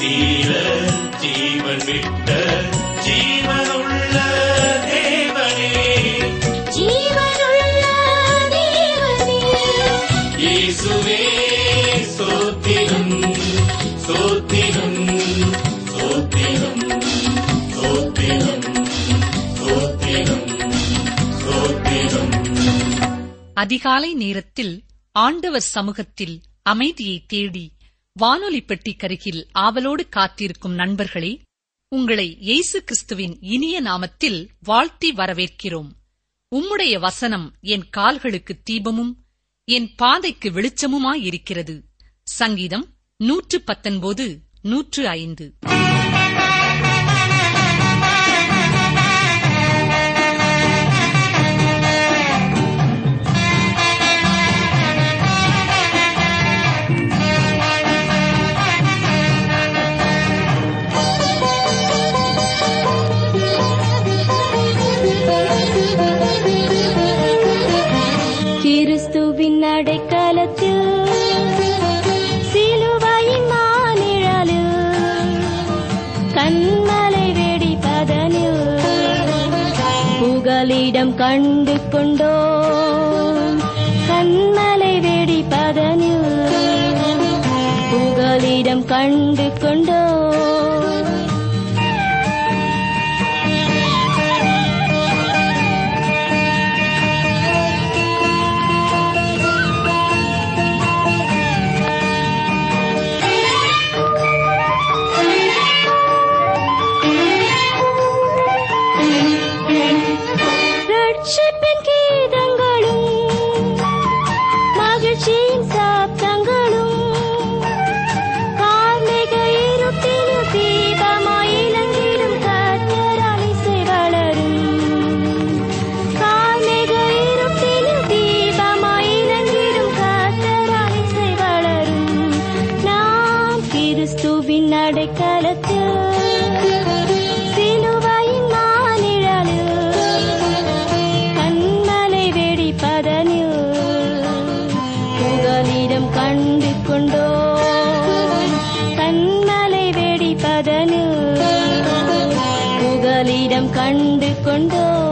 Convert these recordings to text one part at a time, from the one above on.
தீர ஜீவன் விட்ட ஜீவனுள்ள தேவனே ஜீவனுள்ள தேவனே இயேசுவே ஸ்தோத்திரம் ஸ்தோத்திரம் ஸ்தோத்திரம் ஸ்தோத்திரம் ஸ்தோத்திரம் ஸ்தோத்திரம் அதிகாலை நேரத்தில் ஆண்டவர் சமூகத்தில் அமைதியை தேடி வானொலி பெட்டிக்கருகில் ஆவலோடு காத்திருக்கும் நண்பர்களே உங்களை இயேசு கிறிஸ்துவின் இனிய நாமத்தில் வாழ்த்தி வரவேற்கிறோம் உம்முடைய வசனம் என் கால்களுக்கு தீபமும் என் பாதைக்கு வெளிச்சமுமாயிருக்கிறது சங்கீதம் நூற்று பத்தொன்பது நூற்று ஐந்து கிறிஸ்துவின் அடைக்கலத்தில் சிலுவையின் மானிழலில் கண்மலை வெடிப்பதனில் புகலிடம் கண்டு கொண்டோம் கண்மலை வெடிப்பதனில் புகலிடம் கண்டு கொண்டோம் ரட்சிப்பின் கீதங்களும் மகிழ்ச்சியின் சப்தங்களும் கார்மிக இருட்டில் தீபமாய் இலங்கிடும் கத்தரால் இசை வளரும் கார்மிக இருட்டில் தீபமாய் இலங்கிடும் கத்தரால் இசை வளரும் நாம் கிறிஸ்துவின் அடைக்கலத்தில் சிலுவையின் மானிழலில் கண்மலை வெடிப்பதனில் புகலிடம் கண்டு கொண்டோம் கண்மலை வெடிப்பதனில் புகலிடம் கண்டு கொண்டோம்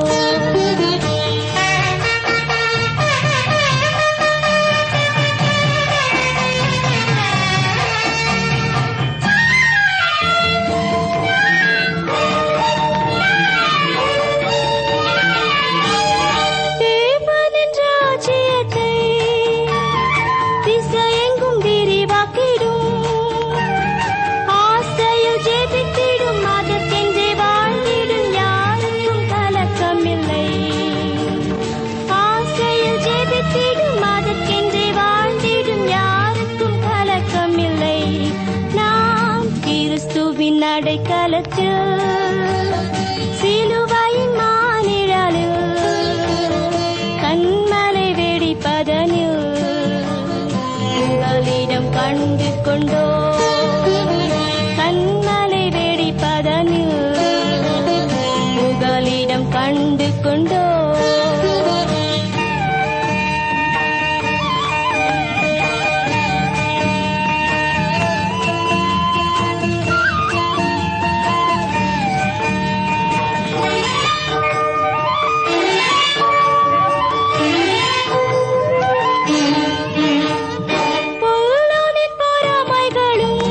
தேவனின் ராஜ்யத்தை திசையெங்கும் விரிவாக்கிடும் ஆசையில் ஜெபித்திடும் அதற்கென்றே வாழ்ந்திடும் யாருக்கும் கலக்கமில்லை ஆசையில் ஜெபித்திடும் அதற்கென்றே வாழ்ந்திடும் யாருக்கும் கலக்கமில்லை நாம் கிறிஸ்துவின் அடைக்கலத்தில் சிலுவையின் மானிழலில் கண்மலை வெடிப்பதனில் உங்களிடம் கண்டு கொண்டோ கண்மலை வெடிப்பதனில் உங்களிடம் கண்டு கொண்டோ பொல்லானின் பொறாமைகளும்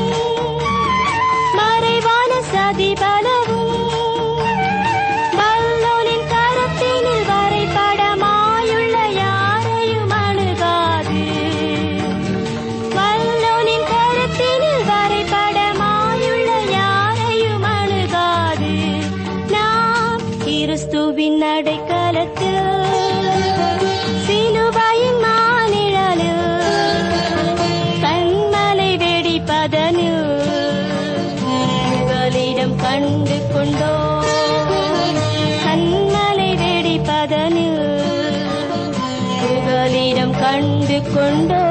மறைவான சதிபலவும் வல்லோனின் கரத்தினில் வரைபடமாயுள்ள யாரையும் அணுகாது வல்லோனின் கரத்தினில் வரைபடமாயுள்ள யாரையும் அணுகாது நாம் கிறிஸ்துவின் அடைக்கலத்தில் சிலுவையின் மானிழலில் கண்மலை வெடிப்பதனில் உங்களிடம் கண்டு கொண்டோ கண்மலை வெடிப்பதனில் உங்களிடம் கண்டு கொண்டோ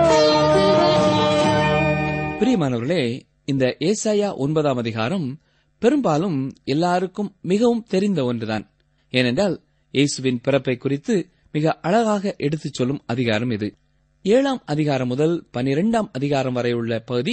பிரியமானவர்களே இந்த ஏசாயா ஒன்பதாம் அதிகாரம் பெரும்பாலும் எல்லாருக்கும் மிகவும் தெரிந்த ஒன்றுதான் ஏனென்றால் இயேசுவின் பிறப்பை குறித்து மிக அழகாக எடுத்துச் சொல்லும் அதிகாரம் இது ஏழாம் அதிகாரம் முதல் பனிரெண்டாம் அதிகாரம் வரை உள்ள பகுதி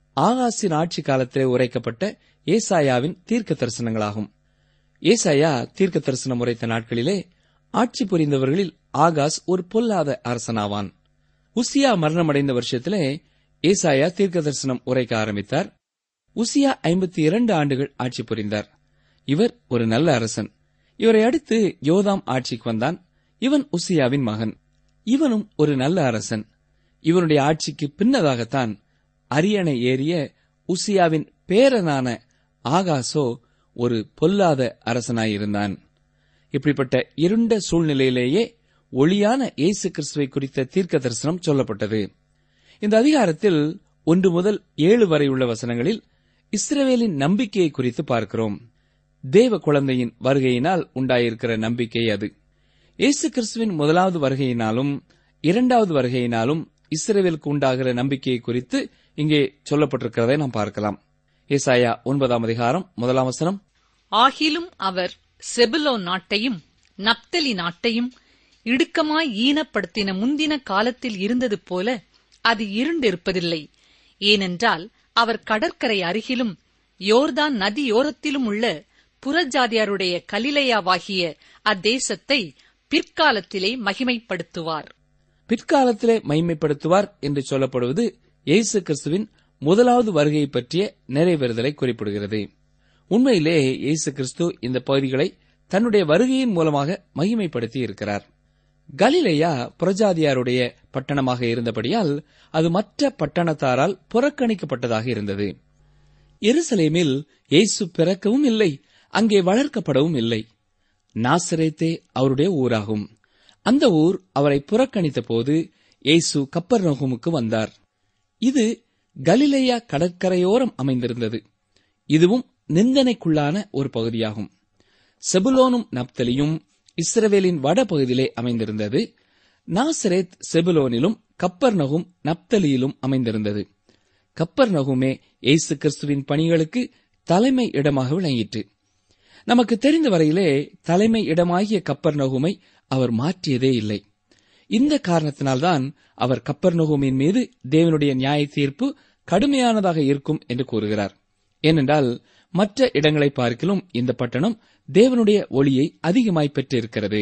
ஆகாசின் ஆட்சி காலத்திலே உரைக்கப்பட்ட ஏசாயாவின் தீர்க்க தரிசனங்களாகும் ஏசாயா தீர்க்க தரிசனம் உரைத்த நாட்களிலே ஆட்சி புரிந்தவர்களில் ஆகாஸ் ஒரு பொல்லாத அரசனாவான் உசியா மரணமடைந்த வருஷத்திலே ஏசாயா தீர்க்க தரிசனம் உரைக்க ஆரம்பித்தார் உசியா ஐம்பத்தி இரண்டு ஆண்டுகள் ஆட்சி புரிந்தார் இவர் ஒரு நல்ல அரசன் இவரை அடுத்து யோதாம் ஆட்சிக்கு வந்தான் இவன் உசியாவின் மகன் இவனும் ஒரு நல்ல அரசன் இவனுடைய ஆட்சிக்கு பின்னதாகத்தான் அரியணை ஏறிய உசியாவின் பேரனான ஆகாசோ ஒரு பொல்லாத அரசனாயிருந்தான் இப்படிப்பட்ட இருண்ட சூழ்நிலையிலேயே ஒளியான இயேசு கிறிஸ்துவை குறித்த தீர்க்க தரிசனம் சொல்லப்பட்டது இந்த அதிகாரத்தில் ஒன்று முதல் ஏழு வரை உள்ள வசனங்களில் இஸ்ரவேலின் நம்பிக்கையை குறித்து பார்க்கிறோம் தேவ குழந்தையின் வருகையினால் உண்டாயிருக்கிற நம்பிக்கை அது இயேசு கிறிஸ்துவின் முதலாவது வருகையினாலும் இரண்டாவது வருகையினாலும் இஸ்ரவேலுக்கு உண்டாகிற நம்பிக்கையை குறித்து இங்கே சொல்லப்பட்டிருக்கிறதை நாம் பார்க்கலாம் ஏசாயா ஒன்பதாம் அதிகாரம் முதலாம் வசனம் ஆகிலும் அவர் செபுலோ நாட்டையும் நப்தலி நாட்டையும் இடுக்கமாய் ஈனப்படுத்தின முந்தின காலத்தில் இருந்தது போல அது இருண்டிருப்பதில்லை ஏனென்றால் அவர் கடற்கரை அருகிலும் யோர்தான் நதியோரத்திலும் உள்ள புறஜாதியாருடைய கலிலேயாவாகிய அத்தேசத்தை பிற்காலத்திலே மகிமைப்படுத்துவார் பிற்காலத்திலே மைமைப்படுத்துவார் என்று சொல்லப்படுவது இயேசு கிறிஸ்துவின் முதலாவது வருகை பற்றிய நிறைவேறுதலை குறிப்பிடுகிறது உண்மையிலே இயேசு கிறிஸ்து இந்த பகுதிகளை தன்னுடைய வருகையின் மூலமாக மகிமைப்படுத்தி இருக்கிறார் கலிலேயா புறஜாதியாருடைய பட்டணமாக இருந்தபடியால் அது மற்ற பட்டணத்தாரால் புறக்கணிக்கப்பட்டதாக இருந்தது எருசலேமில் இயேசு பிறக்கவும் இல்லை அங்கே வளர்க்கப்படவும் இல்லை நாசரேத்தே அவருடைய ஊராகும் அந்த ஊர் அவரை புறக்கணித்த போது இயேசு கப்பர் வந்தார் இது கலிலேயா கடற்கரையோரம் அமைந்திருந்தது இதுவும் நிந்தனைக்குள்ளான ஒரு பகுதியாகும் செபுலோனும் நப்தலியும் இஸ்ரவேலின் வடபகுதியிலே அமைந்திருந்தது நாசரேத் செபுலோனிலும் கப்பர்நகும் நப்தலியிலும் அமைந்திருந்தது கப்பர்நகுமே இயேசு கிறிஸ்துவின் பணிகளுக்கு தலைமை இடமாக விளங்கிற்று நமக்கு தெரிந்த வரையிலே தலைமை இடமாகிய கப்பர்நகுமை அவர் மாற்றியதே இல்லை இந்த காரணத்தினால்தான் அவர் கப்பர்நகுமின் மீது தேவனுடைய நியாய தீர்ப்பு கடுமையானதாக இருக்கும் என்று கூறுகிறார் ஏனென்றால் மற்ற இடங்களை பார்க்கிலும் இந்த பட்டணம் தேவனுடைய ஒளியை அதிகமாய் பெற்றிருக்கிறது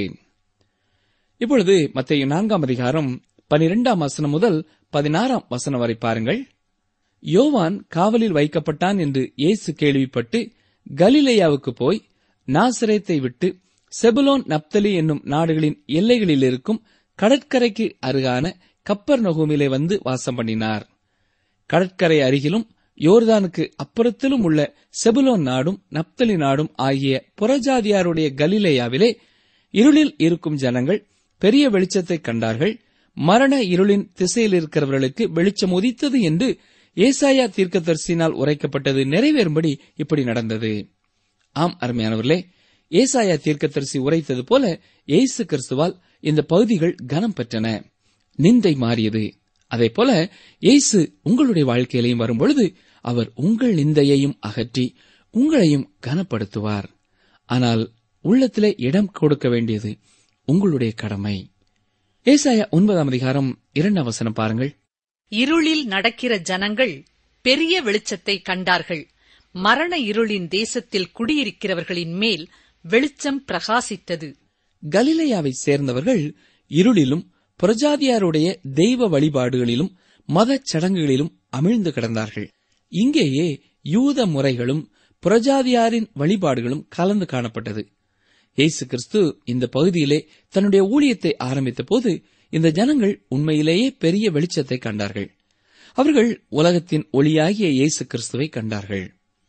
இப்பொழுது மத்திய நான்காம் அதிகாரம் பனிரெண்டாம் வசனம் முதல் பதினாறாம் வசனம் வரை பாருங்கள் யோவான் காவலில் வைக்கப்பட்டான் என்று இயேசு கேள்விப்பட்டு கலிலேயாவுக்கு போய் நாசரேத்தை விட்டு செபுலோன் நப்தலி என்னும் நாடுகளின் எல்லைகளில் இருக்கும் கடற்கரைக்கு அருகான கப்பர் நகுமிலே வந்து வாசம் பண்ணினார் கடற்கரை அருகிலும் யோர்தானுக்கு அப்புறத்திலும் உள்ள செபுலோன் நாடும் நப்தலி நாடும் ஆகிய புறஜாதியாருடைய கலிலேயாவிலே இருளில் இருக்கும் ஜனங்கள் பெரிய வெளிச்சத்தை கண்டார்கள் மரண இருளின் திசையில் இருக்கிறவர்களுக்கு வெளிச்சம் உதித்தது என்று ஏசாயா தீர்க்கதரிசினால் உரைக்கப்பட்டது நிறைவேறும்படி இப்படி நடந்தது ஆம் அருமையானவர்களே ஏசாயா தீர்க்கதரிசி உரைத்தது போல இயேசு கிறிஸ்துவால் இந்த பகுதிகள் கனம் பெற்றன நிந்தை மாறியது அதே போல இயேசு உங்களுடைய வாழ்க்கையிலையும் வரும்பொழுது அவர் உங்கள் நிந்தையையும் அகற்றி உங்களையும் கனப்படுத்துவார் ஆனால் உள்ளத்திலே இடம் கொடுக்க வேண்டியது உங்களுடைய கடமை ஏசாயா ஒன்பதாம் அதிகாரம் இரண்டாம் வசனம் பாருங்கள் இருளில் நடக்கிற ஜனங்கள் பெரிய வெளிச்சத்தை கண்டார்கள் மரண இருளின் தேசத்தில் குடியிருக்கிறவர்களின் மேல் வெளிச்சம் பிரகாசித்தது கலிலேயாவை சேர்ந்தவர்கள் இருளிலும் புரஜாதியாருடைய தெய்வ வழிபாடுகளிலும் மதச் சடங்குகளிலும் அமிழ்ந்து கிடந்தார்கள் இங்கேயே யூத முறைகளும் புரஜாதியாரின் வழிபாடுகளும் கலந்து காணப்பட்டது இயேசு கிறிஸ்து இந்த பகுதியிலே தன்னுடைய ஊழியத்தை ஆரம்பித்த போது இந்த ஜனங்கள் உண்மையிலேயே பெரிய வெளிச்சத்தை கண்டார்கள் அவர்கள் உலகத்தின் ஒளியாகிய இயேசு கிறிஸ்துவை கண்டார்கள்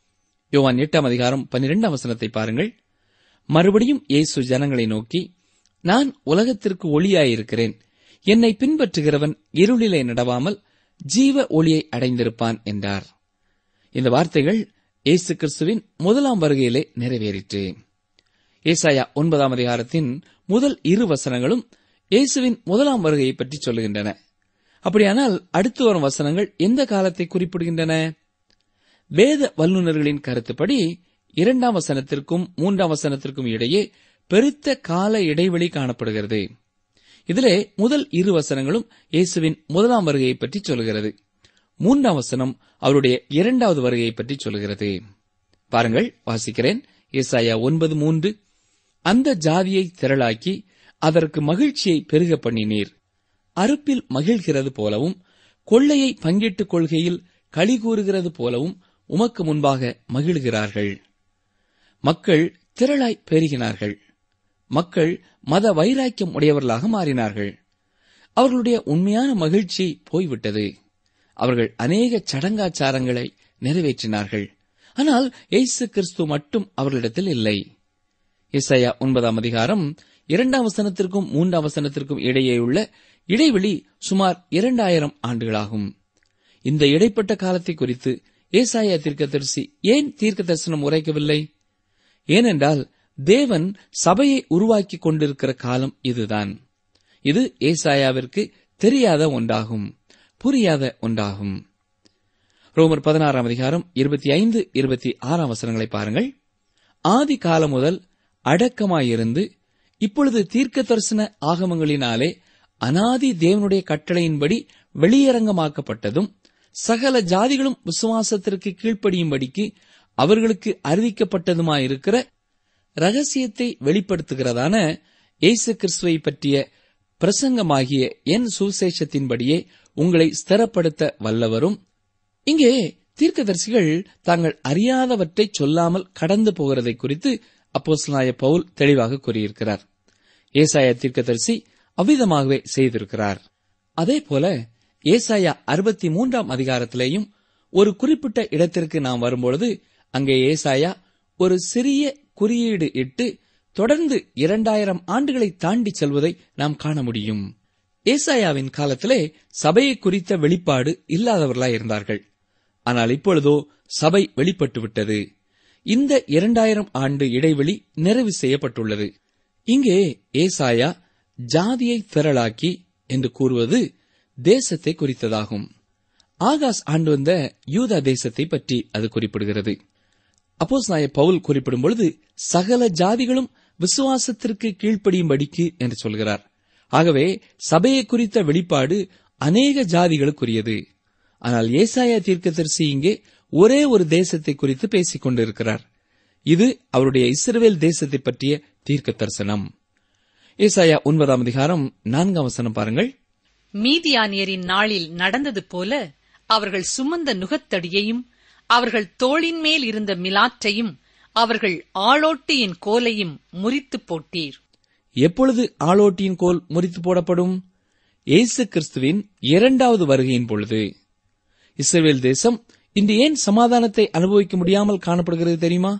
யோவான் எட்டாம் அதிகாரம் பன்னிரெண்டாம் வசனத்தை பாருங்கள் மறுபடியும் இயேசு ஜனங்களை நோக்கி நான் உலகத்திற்கு ஒளியாயிருக்கிறேன் என்னை பின்பற்றுகிறவன் இருளிலே நடவாமல் ஜீவ ஒளியை அடைந்திருப்பான் என்றார் இந்த வார்த்தைகள் இயேசு கிறிஸ்துவின் முதலாம் வருகையிலே நிறைவேறிற்று ஏசாயா ஒன்பதாம் அதிகாரத்தின் முதல் இரு வசனங்களும் இயேசுவின் முதலாம் வருகையை பற்றி சொல்லுகின்றன அப்படியானால் அடுத்து வரும் வசனங்கள் எந்த காலத்தை குறிப்பிடுகின்றன வேத வல்லுநர்களின் கருத்துப்படி இரண்டாம் வசனத்திற்கும் மூன்றாம் வசனத்திற்கும் இடையே பெருத்த கால இடைவெளி காணப்படுகிறது இதிலே முதல் இரு வசனங்களும் இயேசுவின் முதலாம் வருகையை பற்றி சொல்கிறது மூன்றாம் வசனம் அவருடைய இரண்டாவது வருகையை பற்றி சொல்கிறது பாருங்கள் வாசிக்கிறேன் ஏசாயா ஒன்பது மூன்று அந்த ஜாதியை திரளாக்கி அதற்கு மகிழ்ச்சியை பெருக பண்ணினீர் அறுப்பில் மகிழ்கிறது போலவும் கொள்ளையை பங்கிட்டுக் கொள்கையில் களி கூறுகிறது போலவும் உமக்கு முன்பாக மகிழ்கிறார்கள் மக்கள் திரளாய் பெருகினார்கள் மக்கள் மத வைராக்கியம் உடையவர்களாக மாறினார்கள் அவர்களுடைய உண்மையான மகிழ்ச்சி போய்விட்டது அவர்கள் அநேக சடங்காச்சாரங்களை நிறைவேற்றினார்கள் ஆனால் இயேசு கிறிஸ்து மட்டும் அவர்களிடத்தில் இல்லை இசையா ஒன்பதாம் அதிகாரம் இரண்டாம் வசனத்திற்கும் மூன்றாம் வசனத்திற்கும் இடையேயுள்ள இடைவெளி சுமார் இரண்டாயிரம் ஆண்டுகளாகும் இந்த இடைப்பட்ட காலத்தை குறித்து ஏசாயா தீர்க்கதரிசி ஏன் தீர்க்க தரிசனம் உரைக்கவில்லை ஏனென்றால் தேவன் சபையை உருவாக்கிக் கொண்டிருக்கிற காலம் இதுதான் இது ஏசாயாவிற்கு தெரியாத ஒன்றாகும் புரியாத ஒன்றாகும் ரோமர் பதினாறாம் அதிகாரம் இருபத்தி ஐந்து இருபத்தி ஆறாம் வசனங்களை பாருங்கள் ஆதி காலம் முதல் அடக்கமாயிருந்து இப்பொழுது தீர்க்க தரிசன ஆகமங்களினாலே அனாதி தேவனுடைய கட்டளையின்படி வெளியரங்கமாக்கப்பட்டதும் சகல ஜாதிகளும் விசுவாசத்திற்கு கீழ்ப்படியும்படிக்கு அவர்களுக்கு அறிவிக்கப்பட்டதுமாயிருக்கிற ரகசியத்தை வெளிப்படுத்துகிறதான இயேசு கிறிஸ்துவை பற்றிய பிரசங்கமாகிய என் சுவிசேஷத்தின்படியே உங்களை ஸ்திரப்படுத்த வல்லவரும் இங்கே தீர்க்கதரிசிகள் தாங்கள் அறியாதவற்றை சொல்லாமல் கடந்து போகிறதை குறித்து அப்போஸ்தலனாய பவுல் தெளிவாக கூறியிருக்கிறார் ஏசாயா தீர்க்கதரிசி அவ்விதமாகவே செய்திருக்கிறார் அதே போல ஏசாயா அறுபத்தி மூன்றாம் அதிகாரத்திலேயும் ஒரு குறிப்பிட்ட இடத்திற்கு நாம் வரும்பொழுது அங்கே ஏசாயா ஒரு சிறிய குறியீடு இட்டு தொடர்ந்து இரண்டாயிரம் ஆண்டுகளை தாண்டி செல்வதை நாம் காண முடியும் ஏசாயாவின் காலத்திலே சபையை குறித்த வெளிப்பாடு இல்லாதவர்களாய் இருந்தார்கள் ஆனால் இப்பொழுதோ சபை வெளிப்பட்டு விட்டது இந்த இரண்டாயிரம் ஆண்டு இடைவெளி நிறைவு செய்யப்பட்டுள்ளது இங்கே ஏசாயா ஜாதியை திரளாக்கி என்று கூறுவது தேசத்தை குறித்ததாகும் ஆகாஸ் ஆண்டு வந்த யூதா தேசத்தை பற்றி அது குறிப்பிடுகிறது அப்போஸ் நாய பவுல் குறிப்பிடும் பொழுது சகல ஜாதிகளும் விசுவாசத்திற்கு கீழ்ப்படியும்படிக்கு என்று சொல்கிறார் ஆகவே சபையை குறித்த வெளிப்பாடு அநேக ஜாதிகளுக்குரியது ஆனால் ஏசாயா தீர்க்கதரிசி இங்கே ஒரே ஒரு தேசத்தை குறித்து பேசிக் கொண்டிருக்கிறார் இது அவருடைய இஸ்ரவேல் தேசத்தை பற்றிய தீர்க்க தரிசனம் ஏசாயா ஒன்பதாம் அதிகாரம் நான்காம் வசனம் பாருங்கள் மீதியானியரின் நாளில் நடந்தது போல அவர்கள் சுமந்த நுகத்தடியையும் அவர்கள் தோளின் மேல் இருந்த மிலாற்றையும் அவர்கள் ஆளோட்டியின் கோலையும் முறித்துப் போட்டீர் எப்பொழுது ஆளோட்டியின் கோல் முறித்து போடப்படும் இயேசு கிறிஸ்துவின் இரண்டாவது வருகையின் பொழுது இஸ்ரேல் தேசம் இன்று ஏன் சமாதானத்தை அனுபவிக்க முடியாமல் காணப்படுகிறது தெரியுமா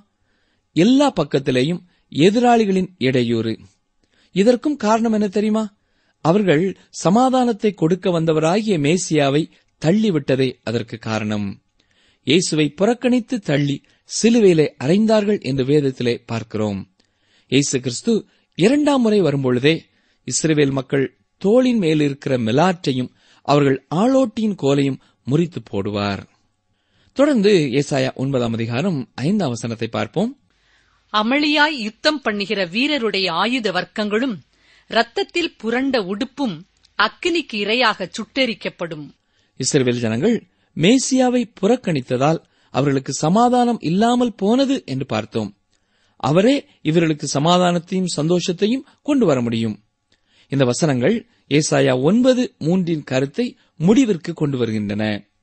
எல்லா பக்கத்திலேயும் எதிராளிகளின் இடையூறு இதற்கும் காரணம் என்ன தெரியுமா அவர்கள் சமாதானத்தை கொடுக்க வந்தவராகிய மேசியாவை தள்ளிவிட்டதே அதற்கு காரணம் இயேசுவை புறக்கணித்து தள்ளி சிலுவையிலே அறைந்தார்கள் என்று வேதத்திலே பார்க்கிறோம் இயேசு கிறிஸ்து இரண்டாம் முறை வரும்பொழுதே இஸ்ரேல் மக்கள் தோளின் மேல் இருக்கிற மிலாற்றையும் அவர்கள் ஆளோட்டியின் கோலையும் முறித்து போடுவார் தொடர்ந்து ஏசாயா ஒன்பதாம் அதிகாரம் ஐந்தாம் வசனத்தை பார்ப்போம் அமளியாய் யுத்தம் பண்ணுகிற வீரருடைய ஆயுத வர்க்கங்களும் இரத்தத்தில் புரண்ட உடுப்பும் அக்கினிக்கு இரையாக சுட்டெரிக்கப்படும் இஸ்ரேல் ஜனங்கள் மேசியாவை புறக்கணித்ததால் அவர்களுக்கு சமாதானம் இல்லாமல் போனது என்று பார்த்தோம் அவரே இவர்களுக்கு சமாதானத்தையும் சந்தோஷத்தையும் கொண்டு வர முடியும் இந்த வசனங்கள் ஏசாயா ஒன்பது மூன்றின் கருத்தை முடிவிற்கு கொண்டு வருகின்றன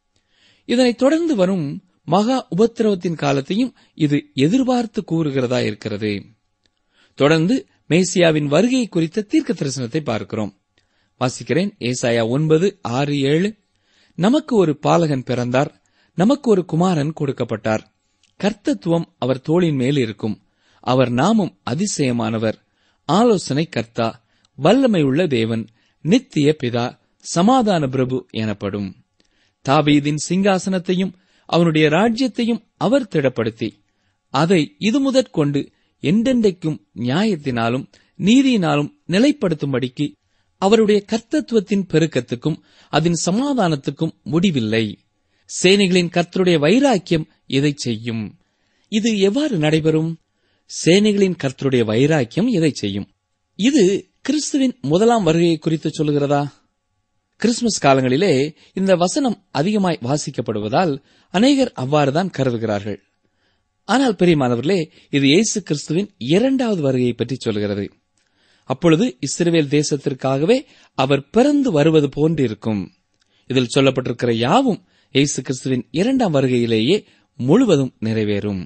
இதனைத் தொடர்ந்து வரும் மகா உபத்திரவத்தின் காலத்தையும் இது எதிர்பார்த்து கூறுகிறதா இருக்கிறது தொடர்ந்து மேசியாவின் வருகை குறித்த தீர்க்க தரிசனத்தை பார்க்கிறோம் வாசிக்கிறேன் ஏசாயா ஒன்பது ஆறு ஏழு நமக்கு ஒரு பாலகன் பிறந்தார் நமக்கு ஒரு குமாரன் கொடுக்கப்பட்டார் கர்த்தத்துவம் அவர் தோளின் மேல் இருக்கும் அவர் நாமம் அதிசயமானவர் ஆலோசனை கர்த்தா வல்லமை உள்ள தேவன் நித்திய பிதா சமாதான பிரபு எனப்படும் தாபீதின் சிங்காசனத்தையும் அவனுடைய ராஜ்யத்தையும் அவர் திடப்படுத்தி அதை இது முதற்கொண்டு என்றென்றைக்கும் நியாயத்தினாலும் நீதியினாலும் நிலைப்படுத்தும்படிக்கு அவருடைய கர்த்தத்துவத்தின் பெருக்கத்துக்கும் அதன் சமாதானத்துக்கும் முடிவில்லை சேனைகளின் கர்த்தருடைய வைராக்கியம் இதை செய்யும் இது எவ்வாறு நடைபெறும் சேனைகளின் கர்த்தருடைய வைராக்கியம் இதை செய்யும் இது கிறிஸ்துவின் முதலாம் வருகையை குறித்து சொல்லுகிறதா கிறிஸ்துமஸ் காலங்களிலே இந்த வசனம் அதிகமாய் வாசிக்கப்படுவதால் அநேகர் அவ்வாறுதான் கருதுகிறார்கள் ஆனால் பெரியமானவர்களே இது இயேசு கிறிஸ்துவின் இரண்டாவது வருகையை பற்றி சொல்கிறது அப்பொழுது இஸ்ரவேல் தேசத்திற்காகவே அவர் பிறந்து வருவது போன்றிருக்கும் இதில் சொல்லப்பட்டிருக்கிற யாவும் இயேசு கிறிஸ்துவின் இரண்டாம் வருகையிலேயே முழுவதும் நிறைவேறும்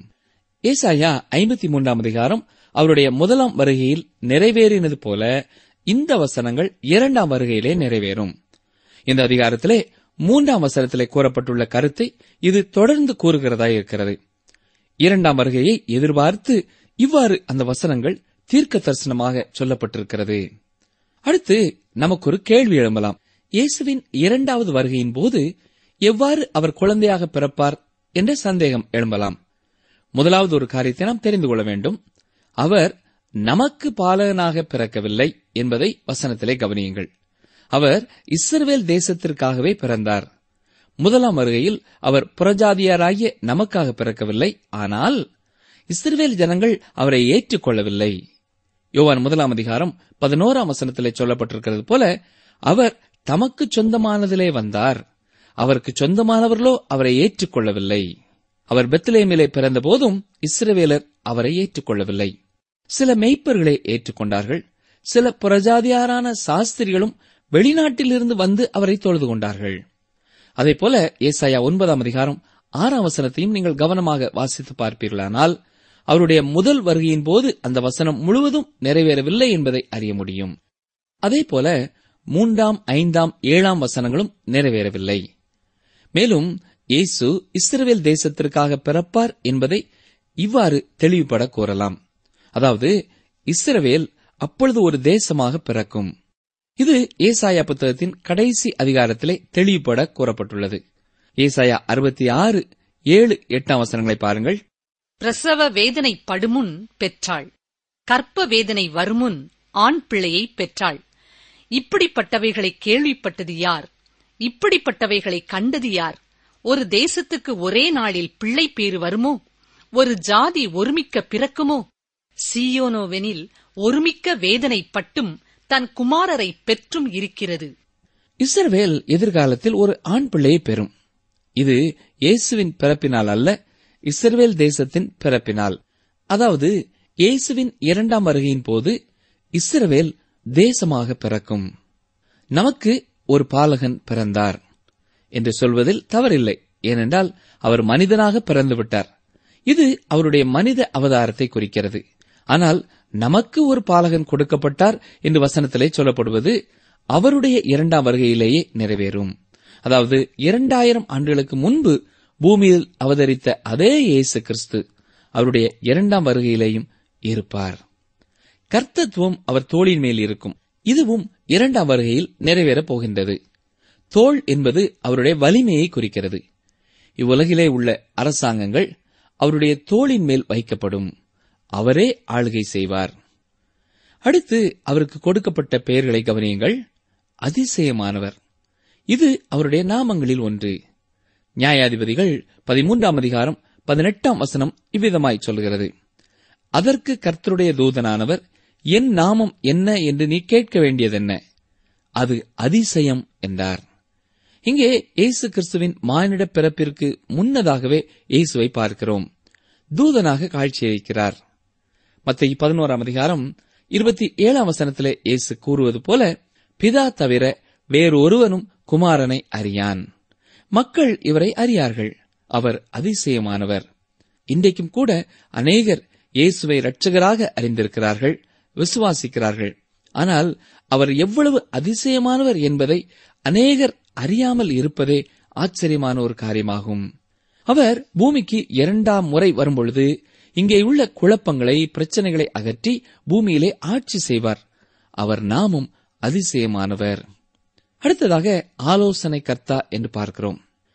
ஏசாயா ஐம்பத்தி மூன்றாம் அதிகாரம் அவருடைய முதலாம் வருகையில் நிறைவேறினது போல இந்த வசனங்கள் இரண்டாம் வருகையிலே நிறைவேறும் இந்த அதிகாரத்திலே மூன்றாம் வசனத்திலே கூறப்பட்டுள்ள கருத்தை இது தொடர்ந்து கூறுகிறதா இருக்கிறது இரண்டாம் வருகையை எதிர்பார்த்து இவ்வாறு அந்த வசனங்கள் தீர்க்க தரிசனமாக சொல்லப்பட்டிருக்கிறது அடுத்து நமக்கு ஒரு கேள்வி எழும்பலாம் இயேசுவின் இரண்டாவது வருகையின் போது எவ்வாறு அவர் குழந்தையாக பிறப்பார் என்ற சந்தேகம் எழும்பலாம் முதலாவது ஒரு காரியத்தை நாம் தெரிந்து கொள்ள வேண்டும் அவர் நமக்கு பாலகனாக பிறக்கவில்லை என்பதை வசனத்திலே கவனியுங்கள் அவர் இஸ்ரவேல் தேசத்திற்காகவே பிறந்தார் முதலாம் வருகையில் அவர் புறஜாதியாராகிய நமக்காக பிறக்கவில்லை ஆனால் இஸ்ரவேல் ஜனங்கள் அவரை ஏற்றுக்கொள்ளவில்லை யோவான் முதலாம் அதிகாரம் பதினோராம் வசனத்திலே சொல்லப்பட்டிருக்கிறது போல அவர் தமக்கு சொந்தமானதிலே வந்தார் அவருக்கு சொந்தமானவர்களோ அவரை ஏற்றுக்கொள்ளவில்லை அவர் பெத்லேமிலே பிறந்த போதும் இஸ்ரவேலர் அவரை ஏற்றுக்கொள்ளவில்லை சில மெய்ப்பர்களை ஏற்றுக்கொண்டார்கள் சில புறஜாதியாரான சாஸ்திரிகளும் வெளிநாட்டிலிருந்து வந்து அவரை தொழுது கொண்டார்கள் அதேபோல ஏசாயா ஒன்பதாம் அதிகாரம் ஆறாம் வசனத்தையும் நீங்கள் கவனமாக வாசித்து பார்ப்பீர்களானால் அவருடைய முதல் வருகையின் போது அந்த வசனம் முழுவதும் நிறைவேறவில்லை என்பதை அறிய முடியும் அதேபோல மூன்றாம் ஐந்தாம் ஏழாம் வசனங்களும் நிறைவேறவில்லை மேலும் இயேசு இஸ்ரவேல் தேசத்திற்காக பிறப்பார் என்பதை இவ்வாறு தெளிவுபட கூறலாம் அதாவது இஸ்ரவேல் அப்பொழுது ஒரு தேசமாக பிறக்கும் இது ஏசாயா புத்தகத்தின் கடைசி அதிகாரத்திலே தெளிவுபட கூறப்பட்டுள்ளது ஏசாயா அறுபத்தி ஆறு ஏழு எட்டாம் வசனங்களை பாருங்கள் பிரசவ வேதனை படுமுன் பெற்றாள் கற்ப வேதனை வருமுன் ஆண் பிள்ளையை பெற்றாள் இப்படிப்பட்டவைகளை கேள்விப்பட்டது யார் இப்படிப்பட்டவைகளை கண்டது யார் ஒரு தேசத்துக்கு ஒரே நாளில் பிள்ளை பேறு வருமோ ஒரு ஜாதி ஒருமிக்க பிறக்குமோ சீயோனோவெனில் ஒருமிக்க வேதனை பட்டும் தன் குமாரரை பெற்றும் இருக்கிறது இஸ்ரவேல் எதிர்காலத்தில் ஒரு ஆண் பிள்ளையை பெறும் இது இயேசுவின் பிறப்பினால் அல்ல இஸ்ரவேல் தேசத்தின் பிறப்பினால் அதாவது இயேசுவின் இரண்டாம் வருகையின் போது இஸ்ரவேல் தேசமாக பிறக்கும் நமக்கு ஒரு பாலகன் பிறந்தார் என்று சொல்வதில் தவறில்லை ஏனென்றால் அவர் மனிதனாக பிறந்து விட்டார் இது அவருடைய மனித அவதாரத்தை குறிக்கிறது ஆனால் நமக்கு ஒரு பாலகன் கொடுக்கப்பட்டார் என்று வசனத்திலே சொல்லப்படுவது அவருடைய இரண்டாம் வருகையிலேயே நிறைவேறும் அதாவது இரண்டாயிரம் ஆண்டுகளுக்கு முன்பு பூமியில் அவதரித்த அதே இயேசு கிறிஸ்து அவருடைய இரண்டாம் வருகையிலேயும் இருப்பார் கர்த்தத்துவம் அவர் தோளின் மேல் இருக்கும் இதுவும் இரண்டாம் வருகையில் நிறைவேறப் போகின்றது தோள் என்பது அவருடைய வலிமையை குறிக்கிறது இவ்வுலகிலே உள்ள அரசாங்கங்கள் அவருடைய தோளின் மேல் வைக்கப்படும் அவரே ஆளுகை செய்வார் அடுத்து அவருக்கு கொடுக்கப்பட்ட பெயர்களை கவனியுங்கள் அதிசயமானவர் இது அவருடைய நாமங்களில் ஒன்று நியாயாதிபதிகள் பதிமூன்றாம் அதிகாரம் பதினெட்டாம் வசனம் இவ்விதமாய் சொல்கிறது அதற்கு கர்த்தருடைய தூதனானவர் என் நாமம் என்ன என்று நீ கேட்க வேண்டியதென்ன அது அதிசயம் என்றார் இங்கே இயேசு கிறிஸ்துவின் மானிட பிறப்பிற்கு முன்னதாகவே இயேசுவை பார்க்கிறோம் தூதனாக காட்சியளிக்கிறார் மத்திய பதினோராம் அதிகாரம் இருபத்தி ஏழாம் வசனத்திலே இயேசு கூறுவது போல பிதா தவிர வேறொருவனும் குமாரனை அறியான் மக்கள் இவரை அறியார்கள் அவர் அதிசயமானவர் இன்றைக்கும் கூட அநேகர் இயேசுவை இரட்சகராக அறிந்திருக்கிறார்கள் விசுவாசிக்கிறார்கள் ஆனால் அவர் எவ்வளவு அதிசயமானவர் என்பதை அநேகர் அறியாமல் இருப்பதே ஆச்சரியமான ஒரு காரியமாகும் அவர் பூமிக்கு இரண்டாம் முறை வரும்பொழுது இங்கே உள்ள குழப்பங்களை பிரச்சனைகளை அகற்றி பூமியிலே ஆட்சி செய்வார் அவர் நாமும் அதிசயமானவர் அடுத்ததாக ஆலோசனை கர்த்தா என்று பார்க்கிறோம்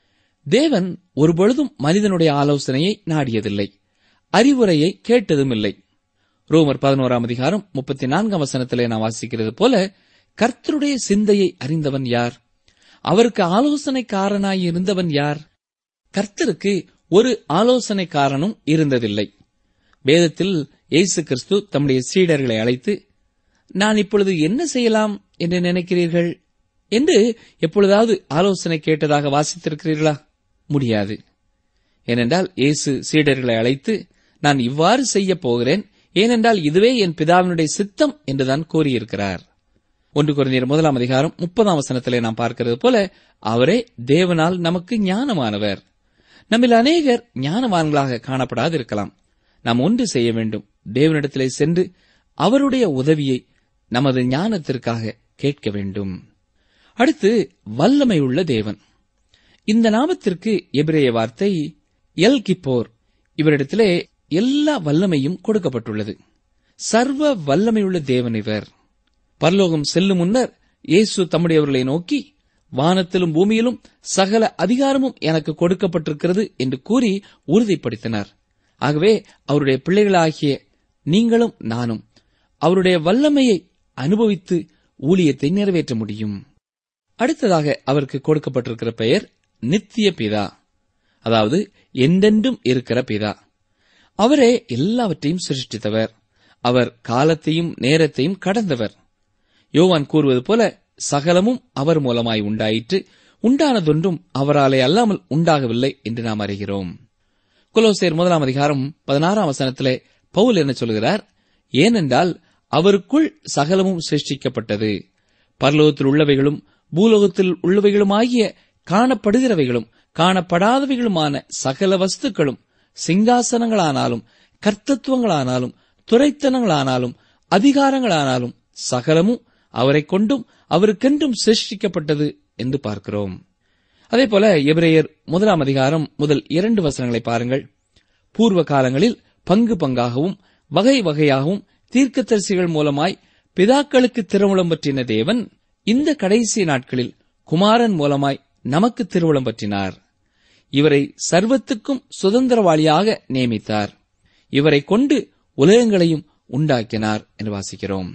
தேவன் ஒருபொழுதும் மனிதனுடைய ஆலோசனையை நாடியதில்லை அறிவுரையை கேட்டதும் இல்லை ரோமர் பதினோராம் அதிகாரம் முப்பத்தி நான்காம் வசனத்திலே நான் வாசிக்கிறது போல கர்த்தருடைய சிந்தையை அறிந்தவன் யார் அவருக்கு ஆலோசனைக்காரனாய் இருந்தவன் யார் கர்த்தருக்கு ஒரு ஆலோசனைக்காரனும் இருந்ததில்லை வேதத்தில் இயேசு கிறிஸ்து தம்முடைய சீடர்களை அழைத்து நான் இப்பொழுது என்ன செய்யலாம் என்று நினைக்கிறீர்கள் என்று எப்பொழுதாவது ஆலோசனை கேட்டதாக வாசித்திருக்கிறீர்களா முடியாது ஏனென்றால் இயேசு சீடர்களை அழைத்து நான் இவ்வாறு செய்யப் போகிறேன் ஏனென்றால் இதுவே என் பிதாவினுடைய சித்தம் என்றுதான் கூறியிருக்கிறார் ஒன்று குறைந்தர் முதலாம் அதிகாரம் முப்பதாம் வசனத்திலே நாம் பார்க்கிறது போல அவரே தேவனால் நமக்கு ஞானமானவர் நம்மில் அநேகர் ஞானவான்களாக காணப்படாதிருக்கலாம் நாம் ஒன்று செய்ய வேண்டும் தேவனிடத்திலே சென்று அவருடைய உதவியை நமது ஞானத்திற்காக கேட்க வேண்டும் அடுத்து வல்லமை உள்ள தேவன் இந்த நாமத்திற்கு எபிரேய வார்த்தை எல் கிப்போர் இவரிடத்திலே எல்லா வல்லமையும் கொடுக்கப்பட்டுள்ளது சர்வ வல்லமையுள்ள தேவன் இவர் பரலோகம் செல்லும் முன்னர் இயேசு தம்முடையவர்களை நோக்கி வானத்திலும் பூமியிலும் சகல அதிகாரமும் எனக்கு கொடுக்கப்பட்டிருக்கிறது என்று கூறி உறுதிப்படுத்தினார் ஆகவே அவருடைய பிள்ளைகளாகிய நீங்களும் நானும் அவருடைய வல்லமையை அனுபவித்து ஊழியத்தை நிறைவேற்ற முடியும் அடுத்ததாக அவருக்கு கொடுக்கப்பட்டிருக்கிற பெயர் நித்திய பிதா அதாவது என்றென்றும் இருக்கிற பிதா அவரே எல்லாவற்றையும் சிருஷ்டித்தவர் அவர் காலத்தையும் நேரத்தையும் கடந்தவர் யோவான் கூறுவது போல சகலமும் அவர் மூலமாய் உண்டாயிற்று உண்டானதொன்றும் அவராலே அல்லாமல் உண்டாகவில்லை என்று நாம் அறிகிறோம் குலோசேர் முதலாம் அதிகாரம் பதினாறாம் வசனத்திலே பவுல் என்ன சொல்கிறார் ஏனென்றால் அவருக்குள் சகலமும் சிருஷ்டிக்கப்பட்டது பரலோகத்தில் உள்ளவைகளும் பூலோகத்தில் உள்ளவைகளுமாகிய காணப்படுகிறவைகளும் காணப்படாதவைகளுமான சகல வஸ்துக்களும் சிங்காசனங்களானாலும் கர்த்தத்துவங்களானாலும் துரைத்தனங்களானாலும் அதிகாரங்களானாலும் சகலமும் அவரை கொண்டும் அவருக்கென்றும் சிருஷ்டிக்கப்பட்டது என்று பார்க்கிறோம் அதே போல எபிரேயர் முதலாம் அதிகாரம் முதல் இரண்டு வசனங்களை பாருங்கள் பூர்வ காலங்களில் பங்கு பங்காகவும் வகை வகையாகவும் தீர்க்கதரிசிகள் மூலமாய் பிதாக்களுக்கு திருவுளம் பற்றின தேவன் இந்த கடைசி நாட்களில் குமாரன் மூலமாய் நமக்கு திருவுளம் பற்றினார் இவரை சர்வத்துக்கும் சுதந்திரவாளியாக நியமித்தார் இவரை கொண்டு உலகங்களையும் உண்டாக்கினார் என்று வாசிக்கிறோம்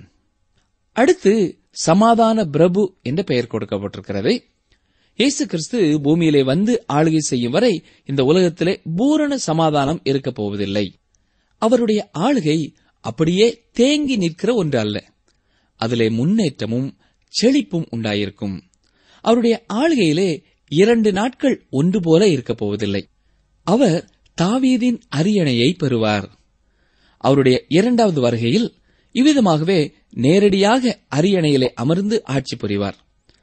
அடுத்து சமாதான பிரபு என்ற பெயர் கொடுக்கப்பட்டிருக்கிறது இயேசு கிறிஸ்து பூமியிலே வந்து ஆளுகை செய்யும் வரை இந்த உலகத்திலே பூரண சமாதானம் இருக்கப் போவதில்லை அவருடைய ஆளுகை அப்படியே தேங்கி நிற்கிற ஒன்று அல்ல அதிலே முன்னேற்றமும் செழிப்பும் உண்டாயிருக்கும் அவருடைய ஆளுகையிலே இரண்டு நாட்கள் ஒன்று போல இருக்கப் போவதில்லை அவர் தாவீதின் அரியணையை பெறுவார் அவருடைய இரண்டாவது வருகையில் இவ்விதமாகவே நேரடியாக அரியணையிலே அமர்ந்து ஆட்சி புரிவார்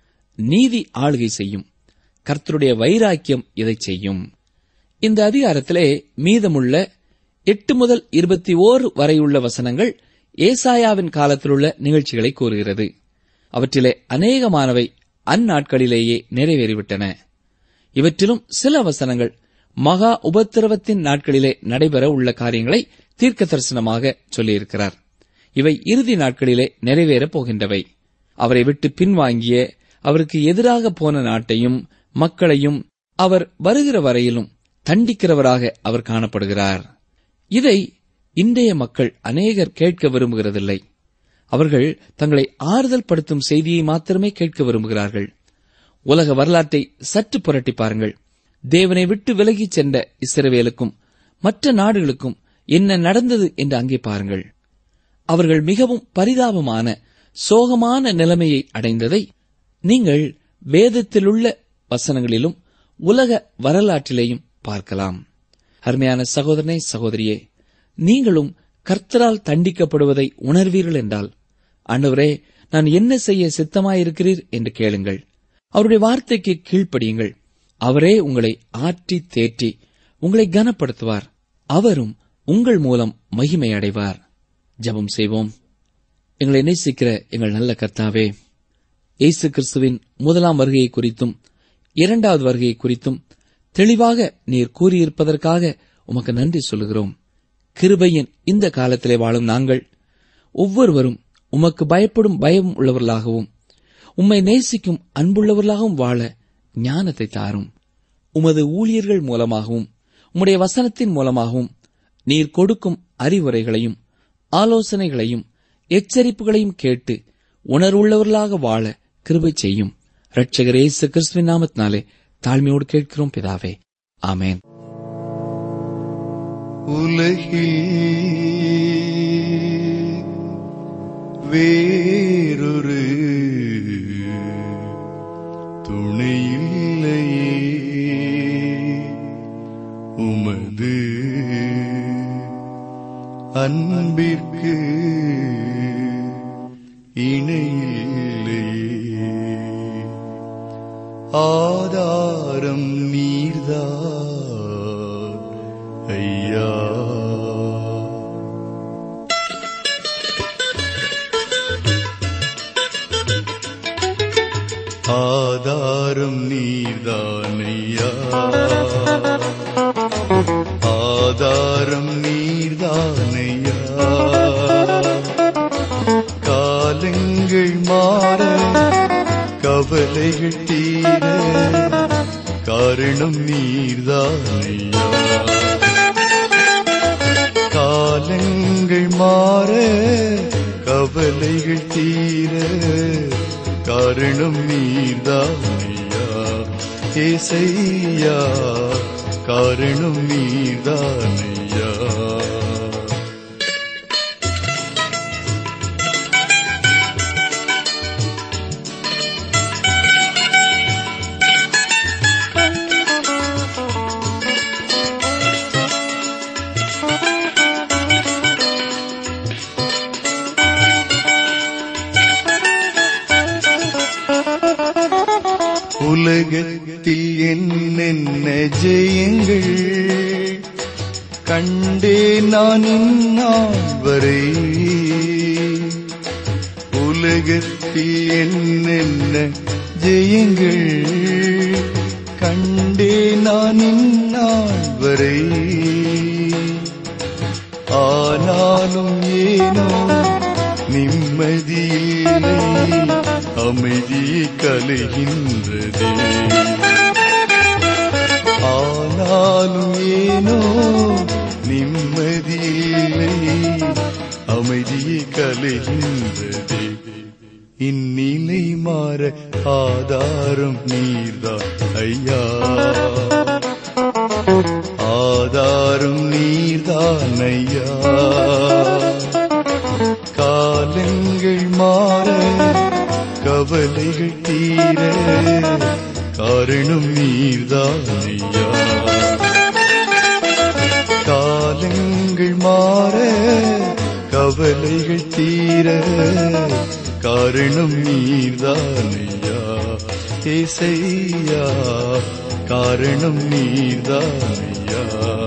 நீதி ஆளுகை செய்யும் கர்த்தருடைய வைராக்கியம் இதை செய்யும் இந்த அதிகாரத்திலே மீதமுள்ள எட்டு முதல் இருபத்தி ஓரு வரையுள்ள வசனங்கள் ஏசாயாவின் காலத்திலுள்ள நிகழ்ச்சிகளை கூறுகிறது அவற்றிலே அநேகமானவை அந்நாட்களிலேயே நிறைவேறிவிட்டன இவற்றிலும் சில வசனங்கள் மகா உபத்திரவத்தின் நாட்களிலே நடைபெற உள்ள காரியங்களை தீர்க்க தரிசனமாக சொல்லியிருக்கிறார் இவை இறுதி நாட்களிலே நிறைவேறப் போகின்றவை அவரை விட்டு பின்வாங்கிய அவருக்கு எதிராக போன நாட்டையும் மக்களையும் அவர் வருகிற வரையிலும் தண்டிக்கிறவராக அவர் காணப்படுகிறார் இதை இன்றைய மக்கள் அநேகர் கேட்க விரும்புகிறதில்லை அவர்கள் தங்களை ஆறுதல் படுத்தும் செய்தியை மாத்திரமே கேட்க விரும்புகிறார்கள் உலக வரலாற்றை சற்று புரட்டி பாருங்கள் தேவனை விட்டு விலகிச் சென்ற இஸ்ரவேலுக்கும் மற்ற நாடுகளுக்கும் என்ன நடந்தது என்று அங்கே பாருங்கள் அவர்கள் மிகவும் பரிதாபமான சோகமான நிலைமையை அடைந்ததை நீங்கள் வேதத்திலுள்ள வசனங்களிலும் உலக வரலாற்றிலேயும் பார்க்கலாம் அருமையான சகோதரனே சகோதரியே நீங்களும் கர்த்தரால் தண்டிக்கப்படுவதை உணர்வீர்கள் என்றால் ஆண்டவரே நான் என்ன செய்ய சித்தமாயிருக்கிறீர் என்று கேளுங்கள் அவருடைய வார்த்தைக்கு கீழ்ப்படியுங்கள் அவரே உங்களை ஆற்றி தேற்றி உங்களை கனப்படுத்துவார் அவரும் உங்கள் மூலம் மகிமை அடைவார் ஜெபம் செய்வோம் எங்களை நேசிக்கிற எங்கள் நல்ல கர்த்தாவே இயேசு கிறிஸ்துவின் முதலாம் வருகையை குறித்தும் இரண்டாவது வருகையை குறித்தும் தெளிவாக நீர் கூறியிருப்பதற்காக உமக்கு நன்றி சொல்லுகிறோம் கிருபையின் இந்த காலத்திலே வாழும் நாங்கள் ஒவ்வொருவரும் உமக்கு பயப்படும் பயம் உள்ளவர்களாகவும் உம்மை நேசிக்கும் அன்புள்ளவர்களாகவும் வாழ ஞானத்தை தாரும் உமது ஊழியர்கள் மூலமாகவும் உம்முடைய வசனத்தின் மூலமாகவும் நீர் கொடுக்கும் அறிவுரைகளையும் ஆலோசனைகளையும் எச்சரிப்புகளையும் கேட்டு உணர்வுள்ளவர்களாக வாழ கிருபை செய்யும் ரட்சகர் இயேசு கிறிஸ்துவின் நாமத்தினாலே தாழ்மையோடு கேட்கிறோம் பிதாவே ஆமேன் உலகில் வேறொரு அன்பிற்கு இணையில்லை ஆதாரம் நீர்தான் ஐயா ஆதாரம் நீர்தானையா ஆதாரம் நீர்தானையா காலங்கள் மாற கவலைகள் தீர காரணம் நீர்தானையா காலங்கள் மாற கவலைகள் தீர காரணம் நீர்தானையா ஏசையா காரணம் நீர்தானையா உலகத்தில் என்னென்ன ஜெயங்கள் கண்டே நான் இந்நாள் வரை உலகத்தில் என்னென்ன ஜெயங்கள் கண்டே நான் இந்நாள் வரை ஆனாலும் ஏனோ நிம்மதியில்லை அமைதி கலைகின்றதே ஆனாலும் ஏனோ நிம்மதியில்லை அமைதியை கலைகின்றதே இந்நிலை மாற ஆதாரம் நீர்தான் ஐயா ஆதாரம் நீர்தான் ஐயா காலங்கள் மாற கவலைகள் தீர காரணம் நீர்தான் ஐயா காலங்கள் மாற கவலைகள் தீர காரணம் நீர்தான் ஐயா ஏசையா காரணம் நீர்தான் ஐயா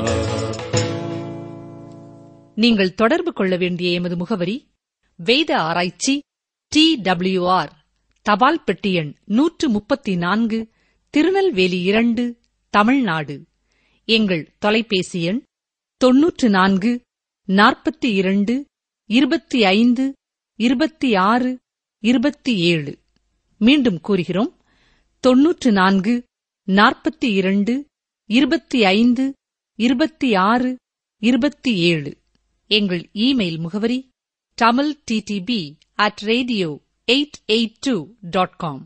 நீங்கள் தொடர்பு கொள்ள வேண்டிய எமது முகவரி வேத ஆராய்ச்சி டி டபிள்யூஆர் தபால் பெட்டி எண் நூற்று முப்பத்தி நான்கு திருநெல்வேலி இரண்டு தமிழ்நாடு எங்கள் தொலைபேசி எண் தொன்னூற்று நான்கு நாற்பத்தி இரண்டு இருபத்தி ஐந்து இருபத்தி ஆறு இருபத்தி ஏழு மீண்டும் கூறுகிறோம் தொன்னூற்று நான்கு நாற்பத்தி இரண்டு இருபத்தி ஐந்து இருபத்தி ஆறு இருபத்தி ஏழு எங்கள் இமெயில் முகவரி Tamil DTP at radio eight eight two dot com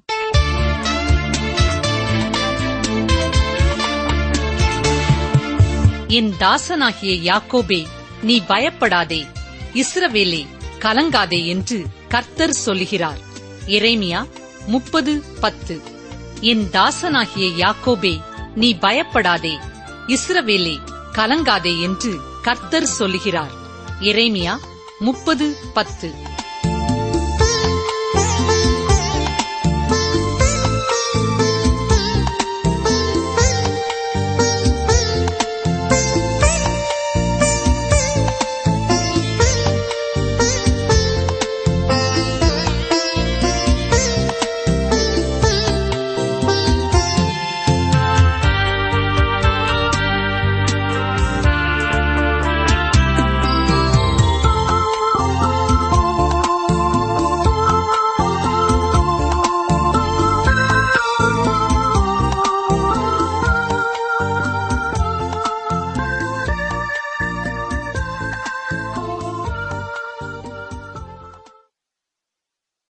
என் தாசனாகிய யாக்கோபே நீ பயப்படாதே இஸ்ரவேலே கலங்காதே என்று கர்த்தர் சொல்லுகிறார் எரேமியா முப்பது பத்து என் தாசனாகிய யாக்கோபே நீ பயப்படாதே இஸ்ரவேலே கலங்காதே என்று கர்த்தர் சொல்லுகிறார் எரேமியா முப்பது பத்து